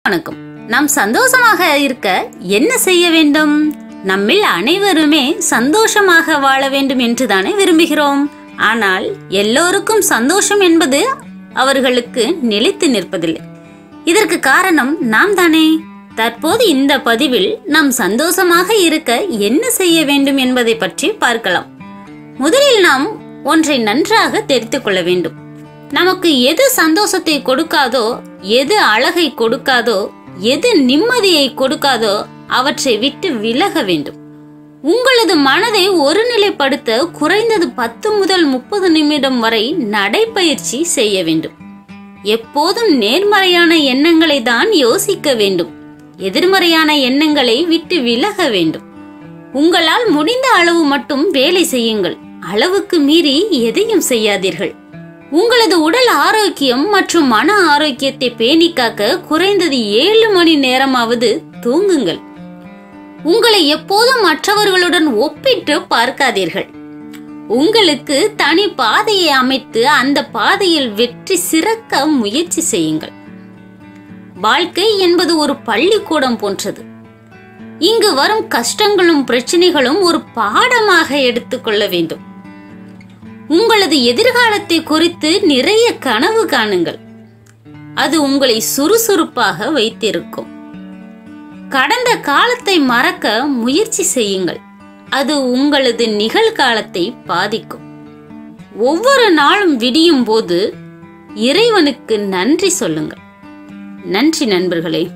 வணக்கம் நாம் சந்தோஷமாக இருக்க என்ன செய்ய வேண்டும் நம்மில் அனைவருமே சந்தோஷமாக வாழ வேண்டும் என்றுதானே விரும்புகிறோம் ஆனால் எல்லோருக்கும் சந்தோஷம் என்பது அவர்களுக்கு நிலைத்து நிற்பதில்லை இதற்கு காரணம் நாம் தானே தற்போது இந்த பதிவில் நாம் சந்தோஷமாக இருக்க என்ன செய்ய வேண்டும் என்பதை பற்றி பார்க்கலாம் முதலில் நாம் ஒன்றை நன்றாக தெரிந்து கொள்ள வேண்டும் நமக்கு எது சந்தோஷத்தை கொடுக்காதோ எது அழகை கொடுக்காதோ எது நிம்மதியை கொடுக்காதோ அவற்றை விட்டு விலக வேண்டும் உங்களது மனதை ஒருநிலைப்படுத்த குறைந்தது பத்து முதல் முப்பது நிமிடம் வரை நடைப்பயிற்சி செய்ய வேண்டும் எப்போதும் நேர்மறையான எண்ணங்களை தான் யோசிக்க வேண்டும் எதிர்மறையான எண்ணங்களை விட்டு விலக வேண்டும் உங்களால் முடிந்த அளவு மட்டும் வேலை செய்யுங்கள் அளவுக்கு மீறி எதையும் செய்யாதீர்கள் உங்களது உடல் ஆரோக்கியம் மற்றும் மன ஆரோக்கியத்தை பேணி காக்க குறைந்தது ஏழு மணி நேரமாவது தூங்குங்கள் உங்களை எப்போதும் மற்றவர்களுடன் ஒப்பிட்டு பார்க்காதீர்கள் உங்களுக்கு தனி பாதையை அமைத்து அந்த பாதையில் வெற்றி சிறக்க முயற்சி செய்யுங்கள் வாழ்க்கை என்பது ஒரு பள்ளிக்கூடம் போன்றது இங்கு வரும் கஷ்டங்களும் பிரச்சனைகளும் ஒரு பாடமாக எடுத்துக்கொள்ள வேண்டும் உங்களது எதிர்காலத்தை குறித்து நிறைய கனவு காணுங்கள் அது உங்களை சுறுசுறுப்பாக வைத்திருக்கும் கடந்த காலத்தை மறக்க முயற்சி செய்யுங்கள் அது உங்களது நிகழ்காலத்தை பாதிக்கும் ஒவ்வொரு நாளும் விடியும் போது இறைவனுக்கு நன்றி சொல்லுங்கள் நன்றி நண்பர்களே